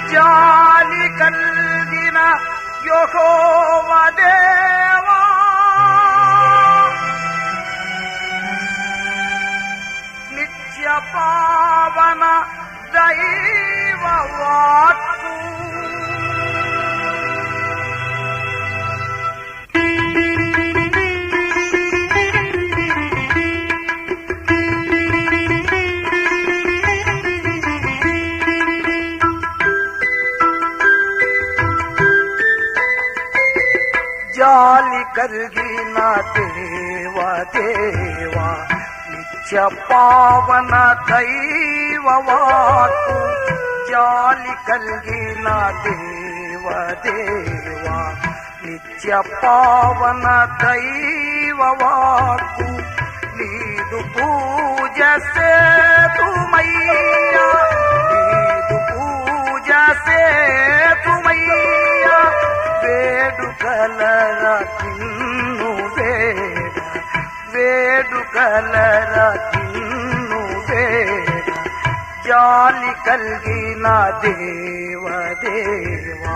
జాలి కలిగిన యెహోవాదేవా నిత్య పావన దైవ వాక్కు జాలి కలిగిన దేవ దేవా నిత్య పావన దైవ వాక్కు జాలి కలిగిన దేవ దేవా నిత్య పావన దైవ వాక్కు నీదు పూజ సేతుమయ్యా నీదు పూజ సేతుమయ్యా వేడుకలర కిన్ను వేడ వేడుకలర కిన్ను వేడ జాలి కలిగిన దేవ దేవా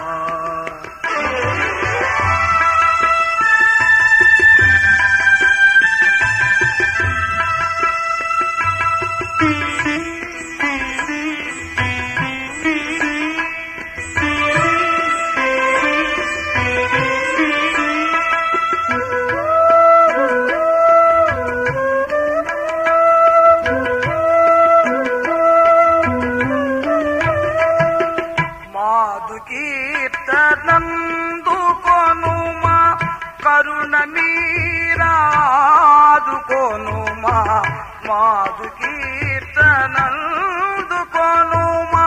మాదు కీర్తనందు కొనుమా కరుణ మీరాదు కొనుమా మాదు కీర్తనందు కొనుమా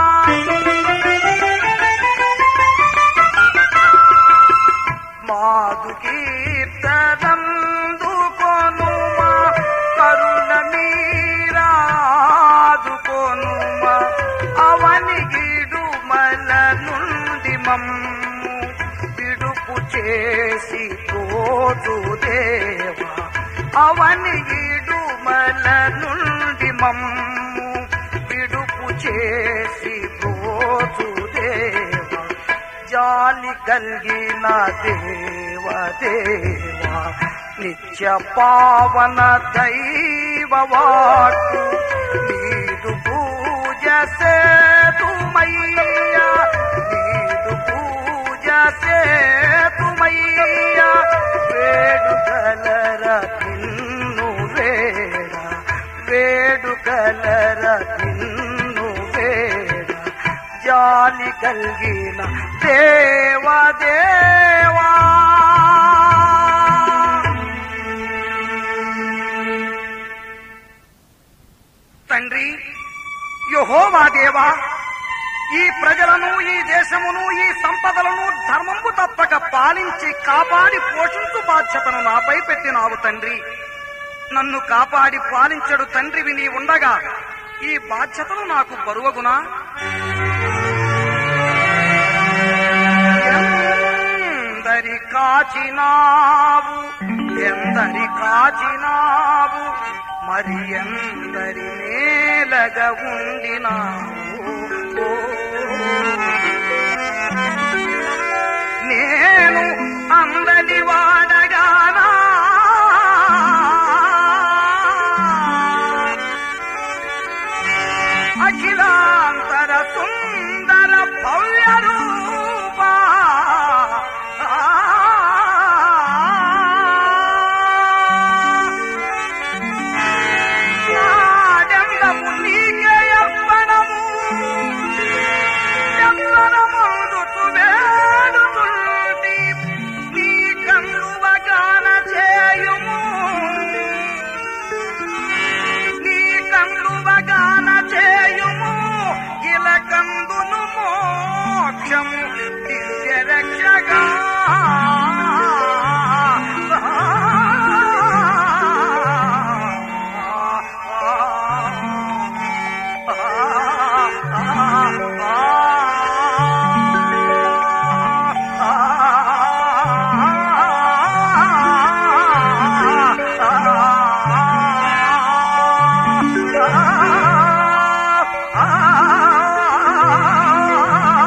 మాదు కీర్తనందు కొనుమా కరుణ మీరాదు కొనుమా అవని గిడుమల నుండి మమ్ము విడుపు చేసి తోచు దేవా అవని గిడుమల నుండి మమ్ము విడుపు చేసి తోచు దేవా జాలి కలిగిన దేవ దేవా నిత్య పావన దైవ వాక్కు నీదు పూజ సేతుమయ్యా నీదు పూజ సేతుమయ్యా వేడుకలర నిన్ను వేడ వేడుకలర నిన్ను వేడ జాలి కలిగిన దేవా దేవా తండ్రి యహోవా దేవా ఈ ప్రజలను ఈ దేశమును ఈ సంపదలను ధర్మంబు తప్పక పాలించి కాపాడి పోషించు బాధ్యతను నాపై పెట్టినావు తండ్రి నన్ను కాపాడి పాలించడు తండ్రివి నీ ఉండగా ఈ బాధ్యతను నాకు బరువగునా ఎందరి కాచినావు ఎందరి కాచినావు మరి ఎందరి నేలగ ఉండినావు ఓ. నేను అందలి వాడగానా అఖిలాంతర సుందర భవ్య రూపా నాడెందము నీకే అర్పణము ఎవ్వరమందుతు వేడుతుంటి నీ కన్నువగాన చేయుము నీ కన్నువగాన చేయుము ఇలకందును మోక్షము దివ్య రక్షగా ఆ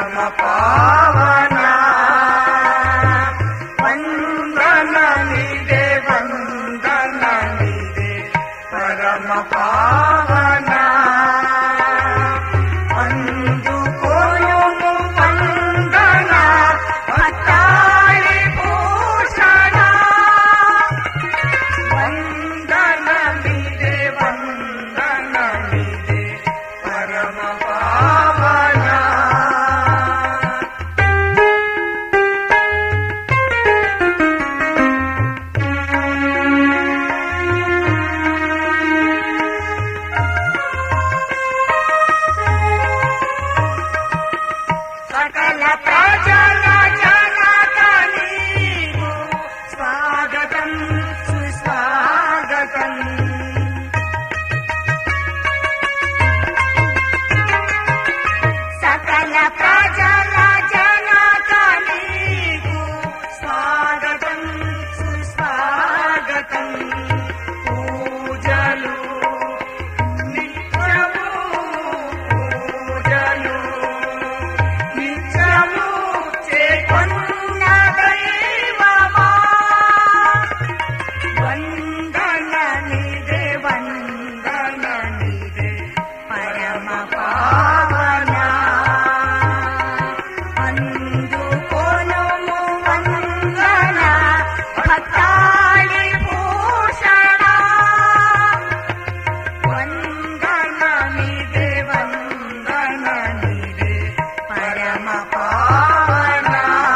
పరమ పావన వందన నిదే వందన నిదే పరమ పావన అందుకోను వందన భక్తాళి భూషణ వందన నిదే వందన నిదే పరమ పావన సకల ప్రజల జనకనీకు స్వాగతం సుస్వాగతం సకల ప్రజల జనకనీకు స్వాగతం సుస్వాగతం పూజలు నిత్యము పూజలు నిత్యము చేకొన్న దైవమా వందన నిదే వందన నిదే పరమ పావన అందుకోను వందన భక్తాళి భూషణ వందన నిదే వందన నిదే పరమ పావన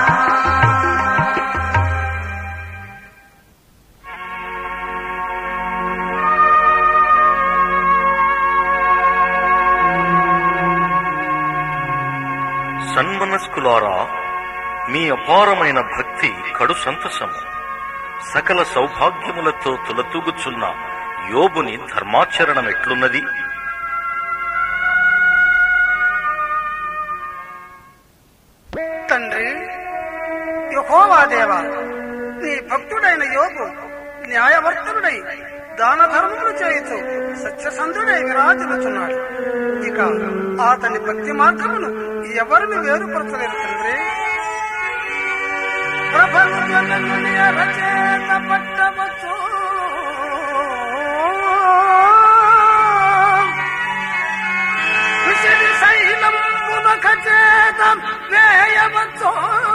సన్మనస్కులారా మీ అపారమైన భక్తి కడు సంతసము సకల సౌభాగ్యములతో తులతూగుచున్న యోబుని ధర్మాచరణం ఎట్లున్నది తండ్రి యహోవా దేవా నీ భక్తుడైన యోగు న్యాయవర్తనుడై దాన ధర్మములు చేయుచు సత్యసంధుడై విరాజులుచున్నాడు ఇక అతని భక్తి మార్గమును ఎవరిని వేరుపరచలేరు తండ్రి ప్రపంచముని రచేత పట్టవచ్చు విసిరి శైలంబున ఖచేత వేయవచ్చు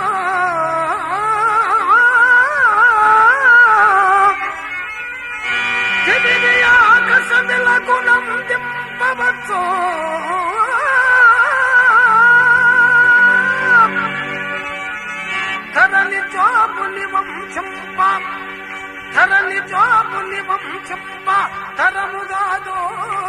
ఆకాశమిల గుణం దింపవచ్చు ధరణి జోబుని వంశంప ధరణి జోబుని వంశంప ధరముదాదో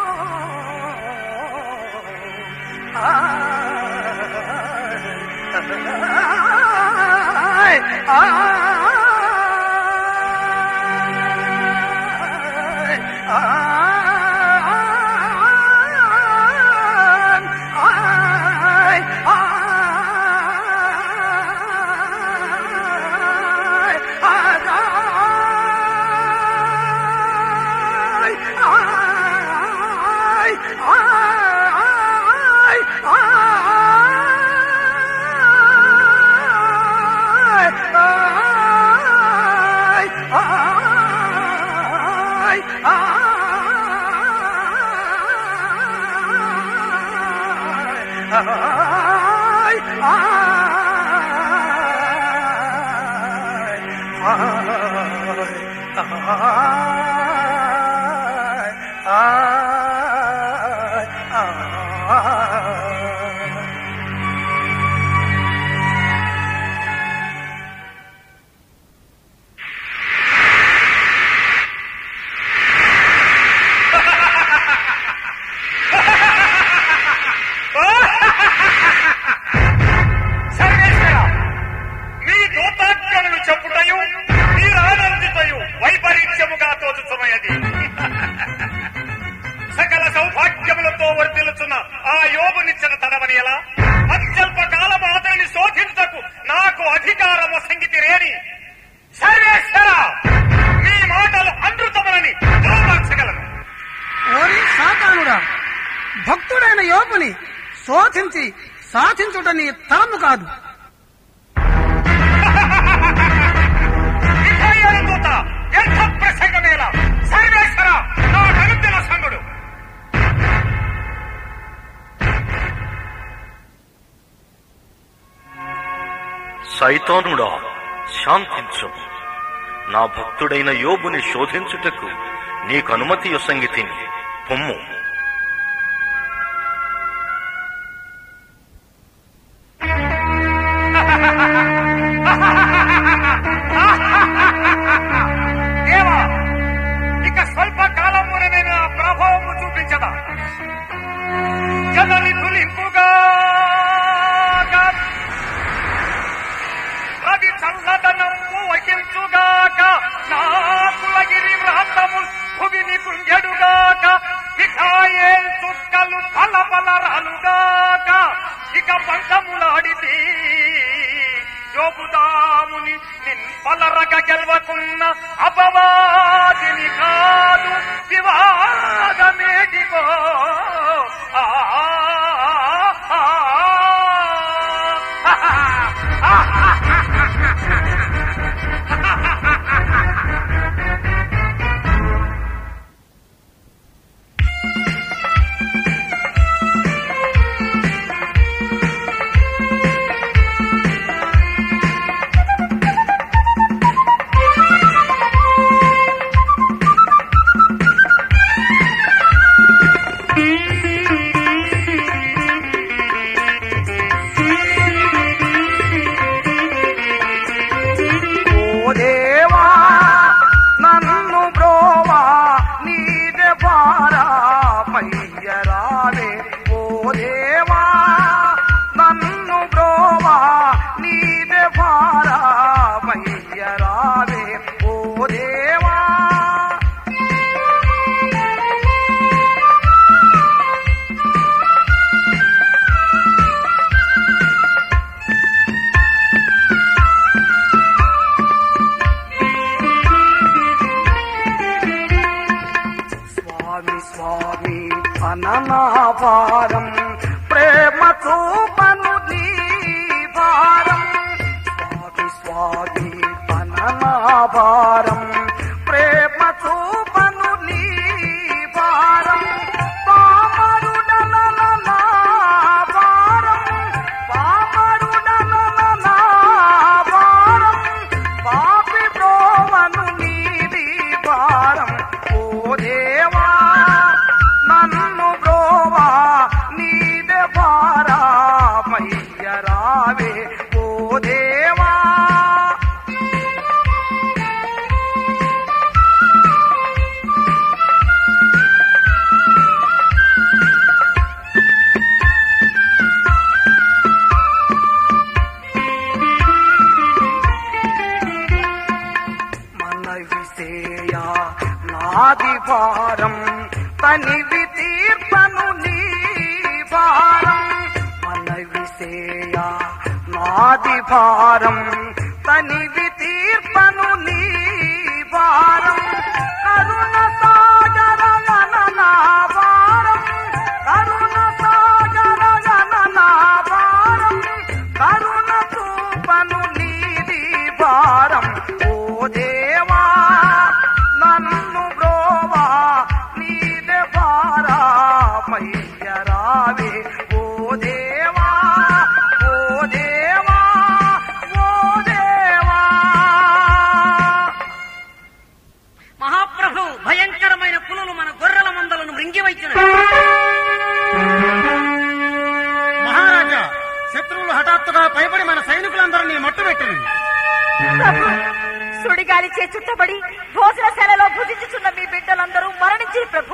సర్వేశ్వర మీ దూతాజ్ఞలను చెప్పుటయు మీరు ఆనందితయు వైపరీత్యముగా తోచుతున్నది సకల సౌభాగ్యములతో వర్ధిల్లుచున్న ఆ యోగునిచ్చిన తడవని ఎలా అత్యల్ప కాలము అతనిని శోధించకు నాకు అధికారము సంగీతి రేని సర్వేశ్వర మీ మాటలు అమృతములని ధృవపరచగలను ఓరి సాతానుడా భక్తుడైన యోగుని శోధించి సాధించుట నీ తరము కాదు విధేయులదూత ఎంత ప్రసంగమేలా సర్వేశ్వర నా కనుద్దల సంగుడు సైతానుడా శాంతించు నా భక్తుడైన యోబుని శోధించుటకు నీకు అనుమతి యొసంగితిని పొమ్ము దేవా ఇక స్వల్ప కాలమున నేను ఆ ప్రభావము చూపించదా జనని తులింపుగా రవి చల్లదనము వహించుగాక నా కులగిరి వ్రాతము భువిని కృంగెడుగాక మిఠాయేల్ చుక్కలు పల పల రాలుగాక ఇక పంకములాడితే యోగుదాముని నిన్పలరగ గెలవకున్న అపవాదిని కాదు వివాదమేటికో ఆ, ఆ, ఆ, ఆ, ఆ. ఓ దేవా నన్ను బ్రోవా నీదే భారా పయ్యరావే ఓ దేవా నన్ను బ్రోవా నీదే భారా పయ్యరావే ఓ దేవా స్వామి స్వామి అననాభారం ప్రేమ చూపను నీ భారం స్వామి స్వామి అననాభారం ప్రేమ చూపను నీ భారం పామరుడన నా భారం పామరుడన నా భారం పాపి బ్రోవను నీది భారం ఓ దేవా నన్ను బ్రోవా నీదే భారా మయ్యరావే ఓ దేవా మనవిసేయ నాది భారం తనివి తీర్పను నీ భారం మనవిసేయ నాది భారం తనివి తీర్పను నీ భారం కరుణ సాగర గణనా భారం కరుణ సాగర గణనా భారం కరుణ చూపను నీది భారం ఓ దేవా నన్ను బ్రోవా నీదే భారా మయ్యరావే ఓ దేవా ఓ దేవా ఓ దేవా మహాప్రభు భయంకరమైన పులులు మన గొర్రెల మందలను మృంగివైచిన మహారాజా శత్రువులు హఠాత్తుగా భయపడి మన సైనికులందరినీ మట్టుబెట్టింది ప్రభు సుడిగాలి చే చుట్టబడి భోజనశాలలో భుజించుచున్న మీ బిడ్డలందరూ మరణించి ప్రభు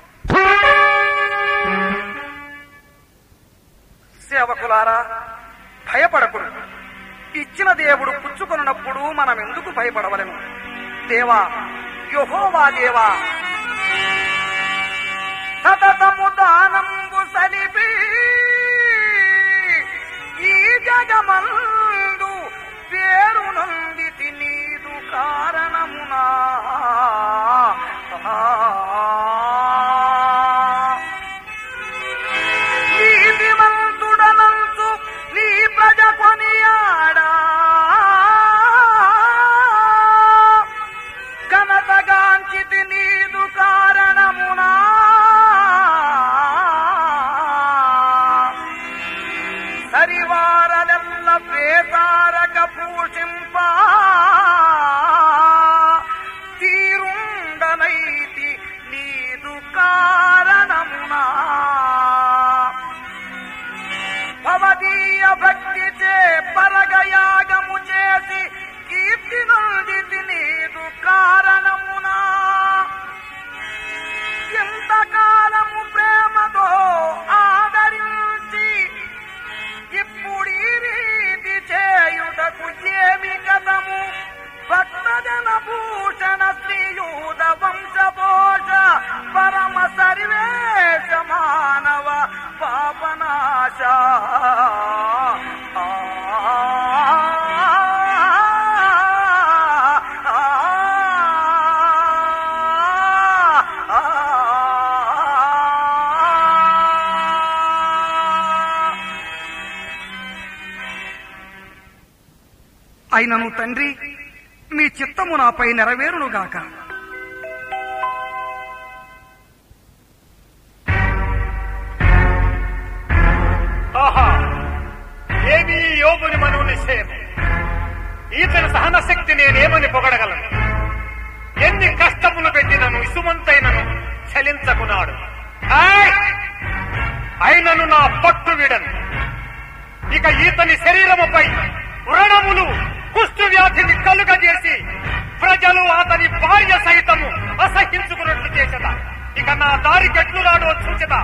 సేవకులారా భయపడకుడు ఇచ్చిన దేవుడు పుచ్చుకొనున్నప్పుడు మనం ఎందుకు భయపడవలెను దేవా యహోవా దేవా సతతము దానంబు సలిపి ఈ జగమందు పేరు నందితి నీదు కారణమునా నీతిమంతుడనంచు సరివారదెల్ల వేతారక పూషింప తీరుండనైతి నీదు కారణమునా భవదీయ భక్తి చే పరగయాగము చేసి కీర్తి నొందితి నీదు కారణమునా ఇంతకాలము ప్రేమతో ఆదరించి ఇప్పుడు ఈ రీతి చేయుటకు ఏమి కథము భక్తజన భూషణ శ్రీయూద వంశభోష పరమ సర్వేశ మానవ పాపనాశ ఆ, ఆ, ఆ. అయినను తండ్రి మీ చిత్తము నాపై నెరవేరునుగాక ఆహా ఏమి ఈ యోగుని మనో నిశ్చయం ఈతని సహన శక్తి నేనేమని పొగడగలను ఎన్ని కష్టములు పెట్టినను ఇసుమంతైనను చలించకున్నాడు ఆయ్! అయినను నా పట్టు విడను ఇక ఈతని శరీరముపై వ్రణములు కుష్టు వ్యాధిని కలుగజేసి ప్రజలు అతని భార్య సహితము అసహించుకున్నట్లు చేసేదా ఇక నా దారి గట్లు రాడో చూచదా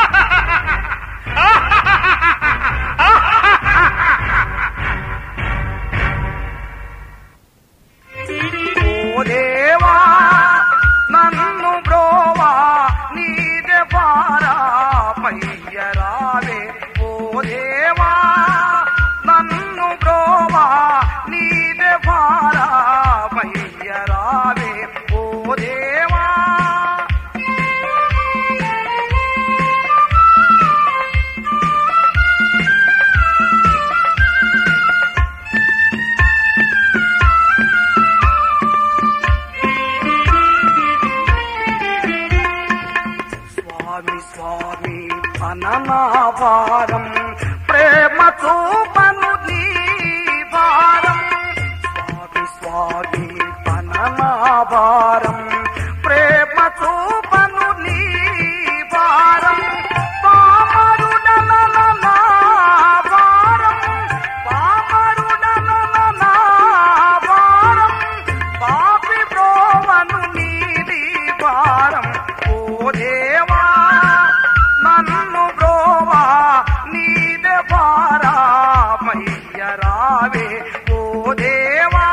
ఓ దేవా నన్ను బ్రోవా నీదే పారా పయ్యరావే ఓ దేవా నన్ను బ్రోవా నీదే పారా పయ్యరావే ఓ దేవా స్వామి స్వామి అననాభారం ప్రేమ చూపను నీ భారం స్వామి స్వామి అననాభారం ప్రేమ చూపను నీ భారం పామరుడనన నా భారం పామరుడనన నా భారం పాపి బ్రోవను నీది భారం ఓ దేవా నన్ను బ్రోవా నీదే భారా మయ్యరావే ఓ దేవా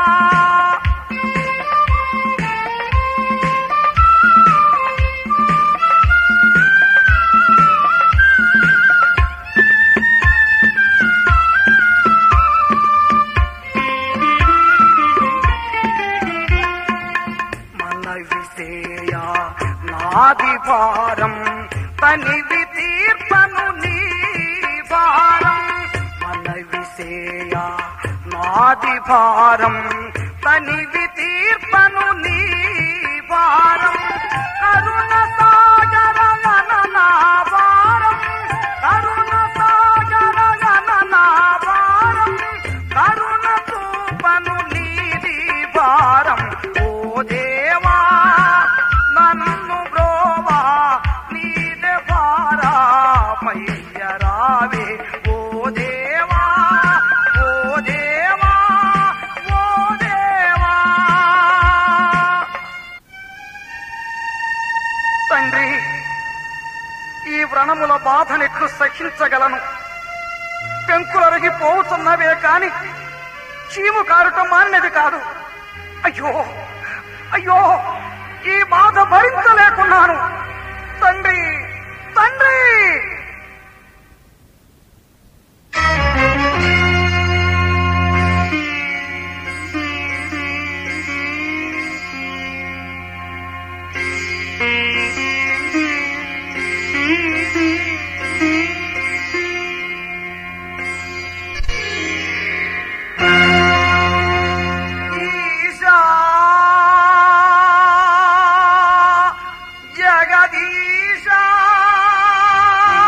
మనవిసేయ నాది భారం తనివి తీర్పను నీ భారం మనవిసేయ నాది భారం తనివి తీర్పను నీ భారం కరుణ సాగర గణనా భారం కరుణ సాగర గణనా భారం కరుణ చూపను నీది భారం ఓ దేవా నన్ను బ్రోవా నీదే భారా మయ్యరావే ఓ దేవా ఓ దేవా ఓ దేవా తండ్రి ఈ వ్రణముల బాధనెట్లు సహించగలను పెంకులరిగి పోవుతున్నవే కాని చీము కారుటం మానినది కాదు అయ్యో అయ్యో ఈ బాధ భరించలేకున్నాను తండ్రి తండ్రి ఈశా జగదీశా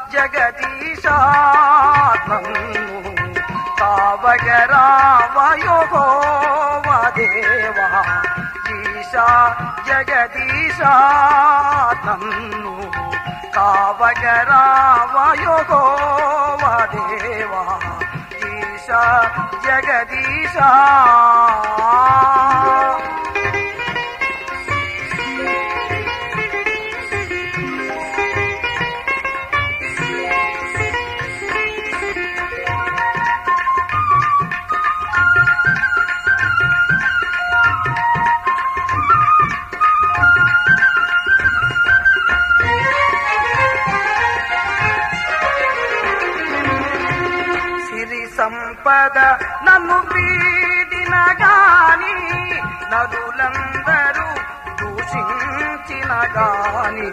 జగదీశ నన్ను కావగరావయోగోవదేవా ఈశ జగదీశ నన్ను కావగరావయోగోవదేవా ఈశ జగదీశ సిరి సంపద నన్ను వీడిన గాని నదులందరూ దూషించిన గాని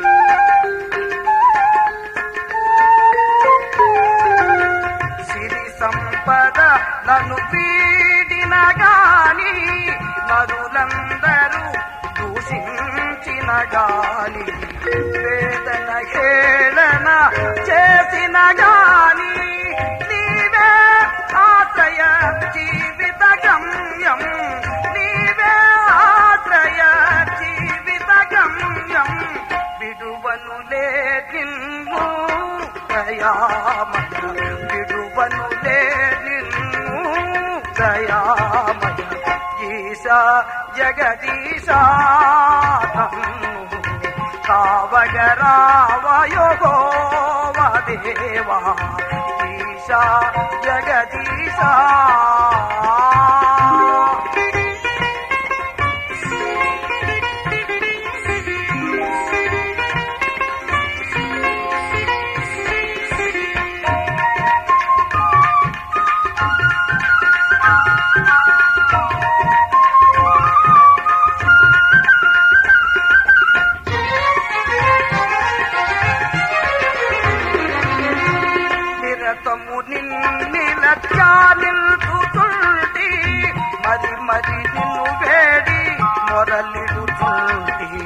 సిరి సంపద నన్ను వీడిన గాని నదులందరూ దూషించిన గాని వేదన హేళన చేసిన గాని నీవే ఆశ్రయ జీవిత గమ్యం నీవే ఆశ్రయ జీవిత గమ్యం విడువనులే నిన్ను దయామయ విడువనులే నిన్ను దయామయ ఈశ జగదీశ నన్ను కావగరావయోగోవదేవా ఈశ జగదీశ నిరతము నిన్నిలత్యా నిల్చుతుంటి మరి మరి నిన్ను వేడి మొరలిడుతుంటి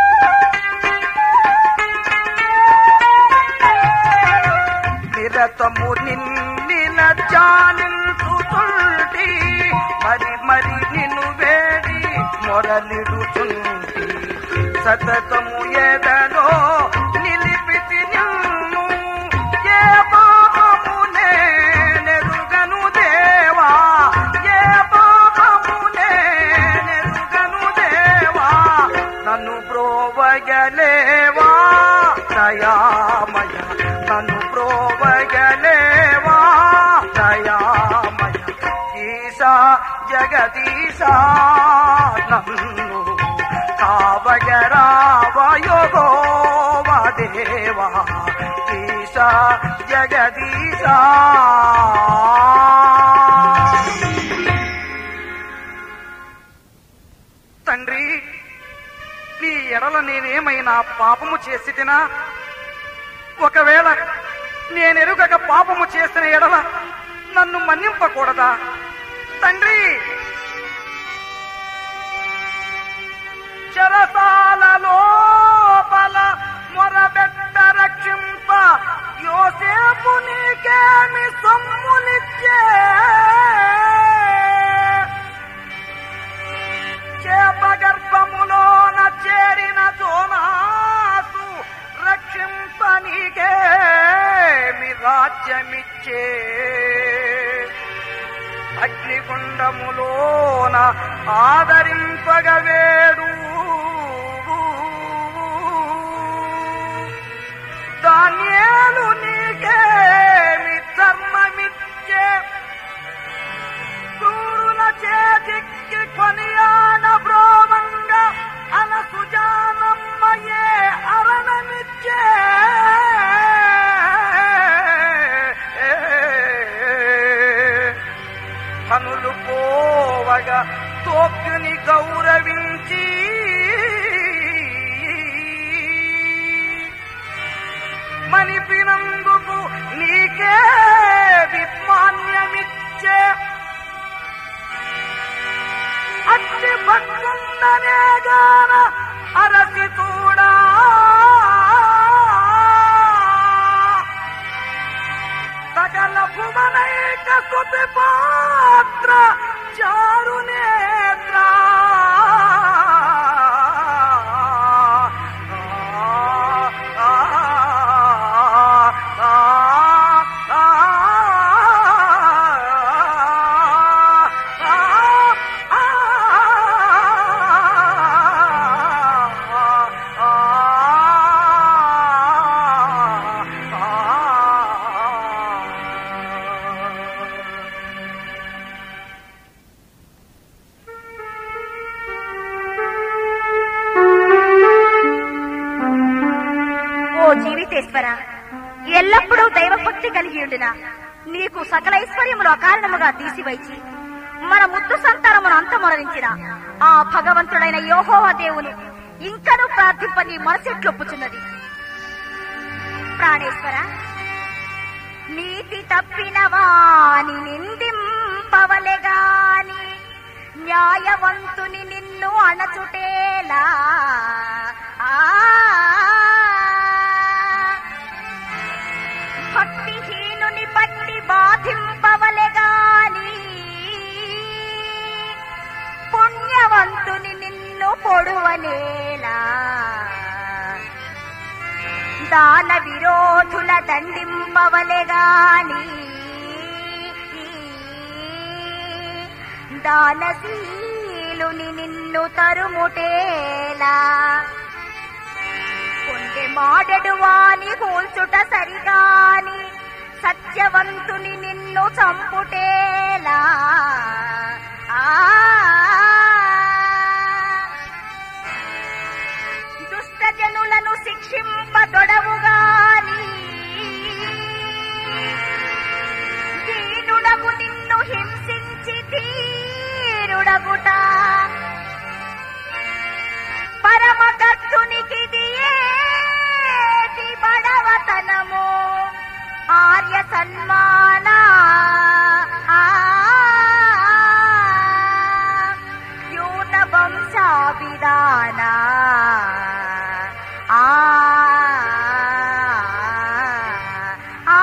నిరతము నిన్నిలత్యా నిల్చుతుంటి మరి మరి నిన్ను వేడి మొరలిడుతుంటి సతతము ఎదలో నిలిపితి నిన్ను ఏ పాపమునే నెరుగను దేవా ఏ పాపమునే నెరుగను దేవా నన్ను బ్రోవగలేవా దయామయ నన్ను బ్రోవగలేవా దయామయ ఈశా జగదీశ నన్ను కావగరావయోగోవదేవా ఈశ జగదీశ తండ్రి నీ ఎడల నేనేమైనా పాపము చేసి తినా ఒకవేళ నేనెరుగక పాపము చేసిన ఎడల నన్ను మన్నింపకూడదా తండ్రి చెరసాల లోపల మొరబెట్ట రక్షింప యోసేపు నీకేమి సొమ్ములిచ్చే చేప గర్భములోన చేరిన సోనాసు రక్షింప నీకేమి రాజ్యమిచ్చే అగ్నిగుండములోన ఆదరింపగవేడు దాన్యేలు నీకేమి ధర్మమిచ్చే క్రూరుల చేతికి కొనియాడ బ్రోమంగ అనసుజానమ్మయే అరణమిచ్చే కనులు పోవగా తోక్యుని గౌరవించి మనిపినందుకు నీకే విమాన్యమిచ్చే అట్టి భక్తుండనే గాన అరసి చూడా స్తుతి పాత్ర చారు నేత్ర ఓ జీవితేశ్వర ఎల్లప్పుడూ దైవభక్తి కలిగి ఉండిన నీకు సకల ఐశ్వర్యములు అకారణముగా తీసివైచి మన ముద్దు సంతానమును అంతమొరలించిన ఆ భగవంతుడైన యోహోవా దేవుని ఇంకను ప్రార్థింప నీ మనసెట్లొప్పుచున్నది ప్రాణేశ్వర నీతి తప్పిన వాని నిందింపవలెగాని న్యాయవంతుని నిన్ను అణచుటేలా ఆ భక్తిహీనుని బట్టి బాధింపవలెగాని పుణ్యవంతుని నిన్ను పొడువనేలా దాన విరోధుల దండింపవలెగాని దానశీలుని నిన్ను తరుముటేలా కొండె మాడెడు వాని కూల్చుట సరిగాని సత్యవంతుని నిన్ను చంపుటేలా ఆ దుష్ట జనులను శిక్షింపదొడవుగాని దీనుడగు నిన్ను హింసించి తీరుడగుట పరమకర్తునికి ఏది బడవతనము ఆర్య సన్మాన ఆ, యూత వంశాభిధాన ఆ, ఆ,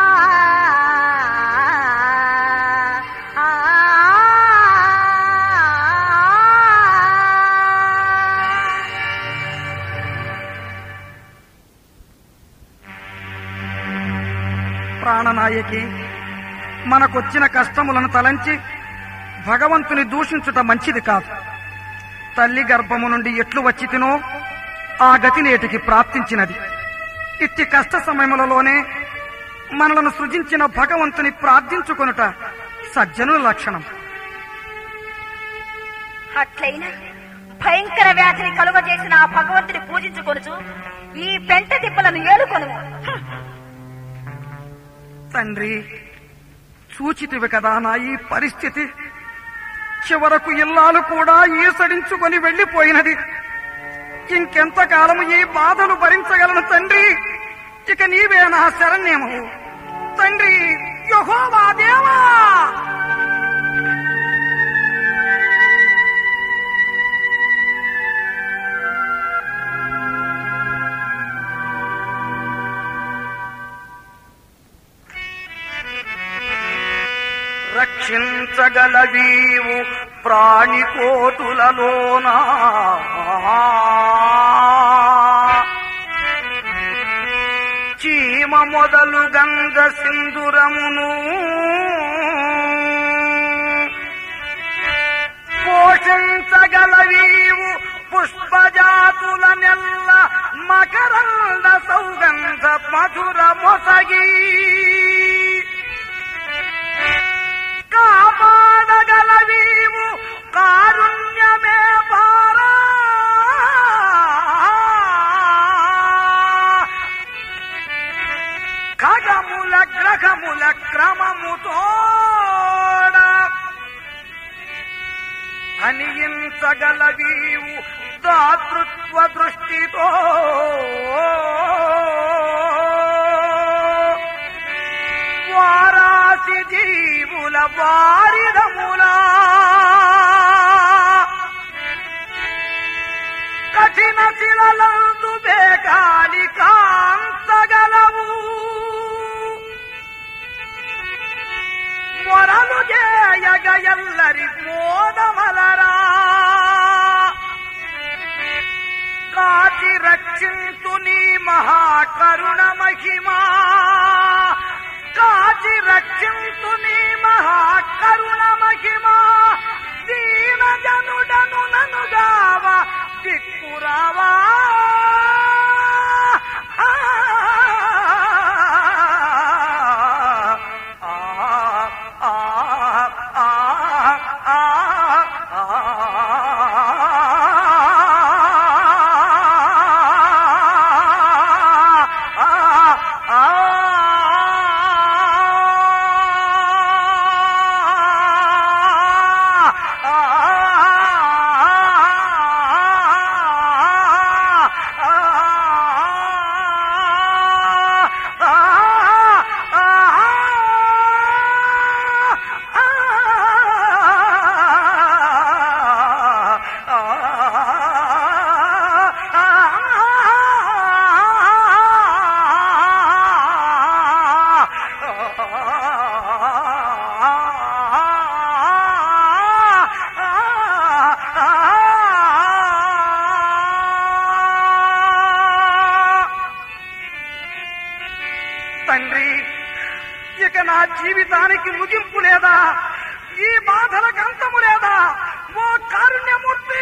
ఆ. ప్రాణనాయకి మనకొచ్చిన కష్టములను తలంచి భగవంతుని దూషించుట మంచిది కాదు తల్లి గర్భము నుండి ఎట్లు వచ్చి తినో ఆ గతి నేటికి ప్రాప్తించినది ఇట్టి కష్ట సమయములలోనే మనలను సృజించిన భగవంతుని ప్రార్థించుకొనుట సజ్జనుల లక్షణం అట్లయినా భయంకర వ్యాధిని కలుగజేసిన ఆ భగవంతుని పూజించుకొనుచు ఈ పెంట దిబ్బలను ఏలుకొను తండ్రి చూచితివి కదా నా ఈ పరిస్థితి చివరకు ఇల్లాలు కూడా ఈసడించుకొని వెళ్లిపోయినది ఇంకెంతకాలము ఈ బాధలు భరించగలను తండ్రి ఇక నీవే నా శరణ్యము తండ్రి యహోవా దేవా రక్షించగలవీవు ప్రాణికోటులలోనా చీమ మొదలు గంగ సింధురమును పోషించగలవీవు పుష్పజాతుల నెల్ల మకరంద సౌగంధ మధుర మొసగి కాపాడగలవీవు కారుణ్యమే పారా ఖగముల గ్రహముల క్రమముతోడ అనియించగలవీవు దాతృత్వ దృష్టితో వారాసి జీవుల వారిదములా కఠిన శిలలందు బేకాలి కాంతగలవు కరుణ మహిమా కాచి రక్షింతు నీ మహాకరుణ మహిమా దీన జనుడను ననుగావా దిక్కురావా ఆ, ఆ, ఆ, ఆ, ఆ, తండ్రి ఇక నా జీవితానికి ముగింపు లేదా ఈ బాధలకు అంతము లేదా ఓ కారుణ్యమూర్తి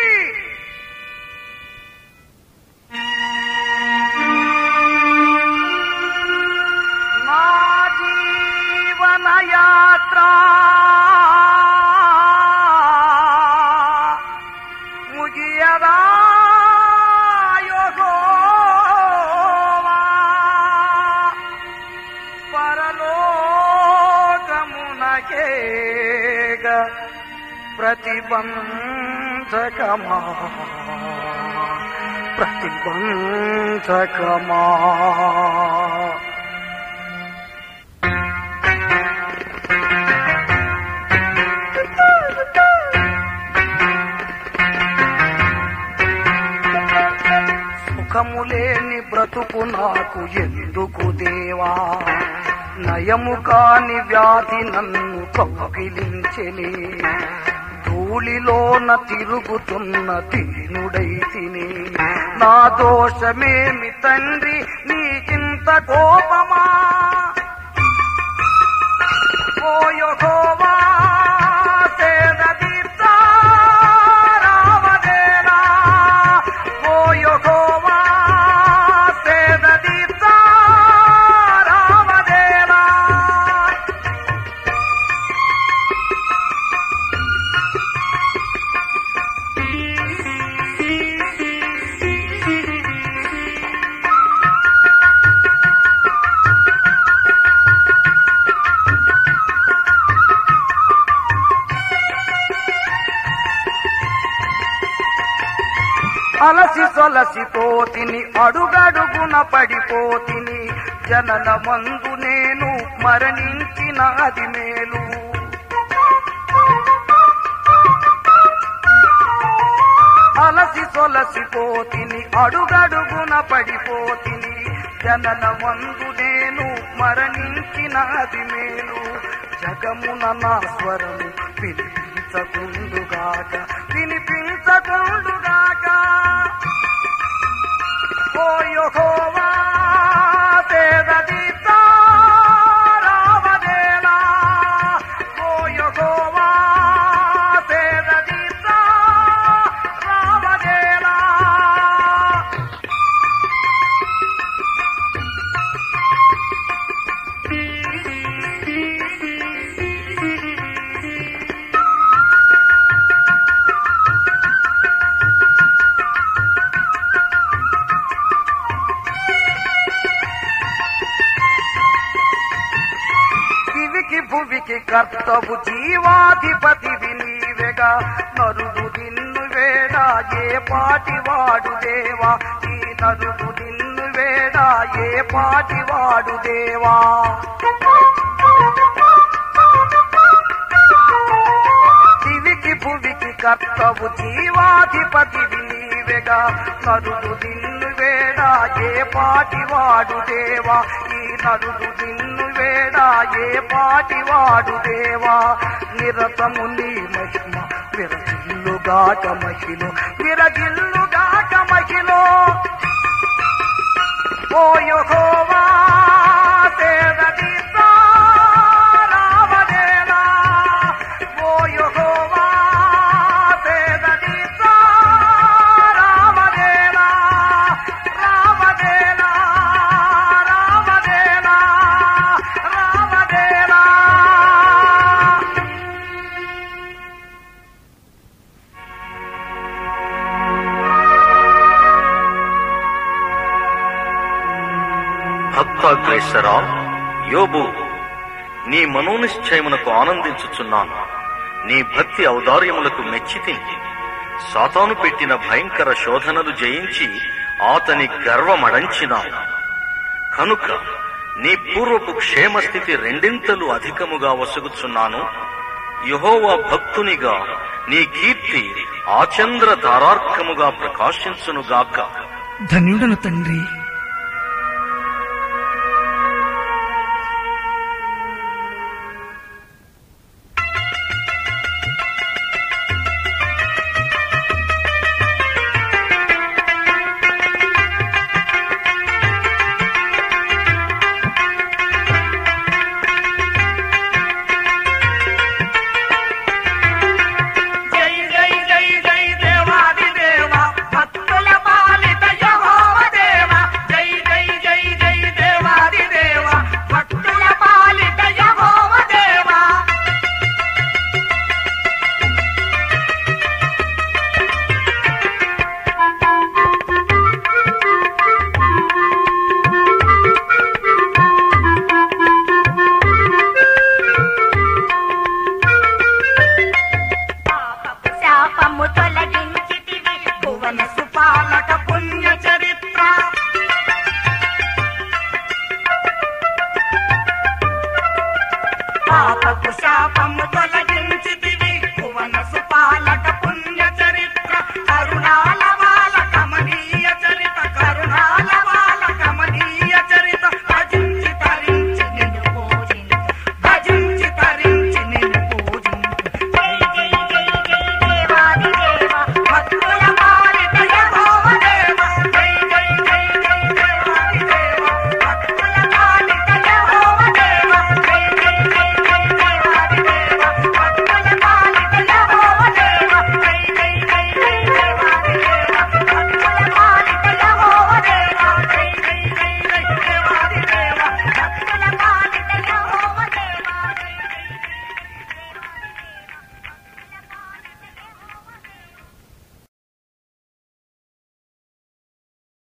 నా జీవన యాత్ర ముగియదా యోగోవా పరలోకమునకేగ ప్రతిబంధకమా ప్రతిబంధకమా సుఖము లేని బ్రతుకు నాకు ఎందుకు దేవా నయము కాని వ్యాధి నన్ను కౌగిలించెని ధూళిలోన తిరుగుతున్న దీనుడై తిని నా దోషమేమి తండ్రి నీకింత కోపమా ఓయహోవా సేదదీప్తా రామదేనా ఓయహోవా సేదదీప్తా రామదేనా అలసి సొలసిపోతిని అడుగడుగున పడిపోతిని జనన మందు నేను మరణించిన అది మేలు అలసి సొలసిపోతిని అడుగడుగున పడిపోతిని జనన మందు నేను మరణించిన అది మేలు జగమున నా స్వరము వినిపించకుండుగాక వినిపించకుండుగాక ఓ యెహోవా సేదదీప్తా రామదేనా ఓ యెహోవా సేదదీప్తా రామదేనా దివికి భువికి కర్తవు జీవాధిపతి నీవెగా నరుడు నిన్ను వేడా ఏ పాటి వాడు దేవా ఈ నరుడు నిన్ను వేడా ఏ పాటి వాడు దేవా దివికి భువికి కర్తవు జీవాధిపతి నీవెగా నరుడు నిన్ను వేడా ఏ పాటి వాడు దేవా ఈ నరుడు నిన్ను వేడా ఏ పాటి వాడు దేవా నిరతము నీ మహిమ విరజిల్లుగాక మహిలో విరజిల్లుగాక మహిలో ఓ ఓ యెహోవా సేదతీర్చా రావదేలా ఓ యెహోవా సేదతీర్చా రావదేలా రావదేలా రావదేలా రావదేలా భక్తాగ్రేసరా యోబు నీ మనోనిశ్చయమునకు ఆనందించుచున్నాను నీ భక్తి ఔదార్యములకు మెచ్చితి సాతాను పెట్టిన భయంకర శోధనలు జయించి అతని గర్వమడంచినావు కనుక నీ పూర్వపు క్షేమస్థితి రెండింతలు అధికముగా వసుగుచున్నాను యహోవా భక్తునిగా నీ కీర్తి ఆచంద్ర తారార్కముగా ప్రకాశించునుగాక ధన్యుడను తండ్రి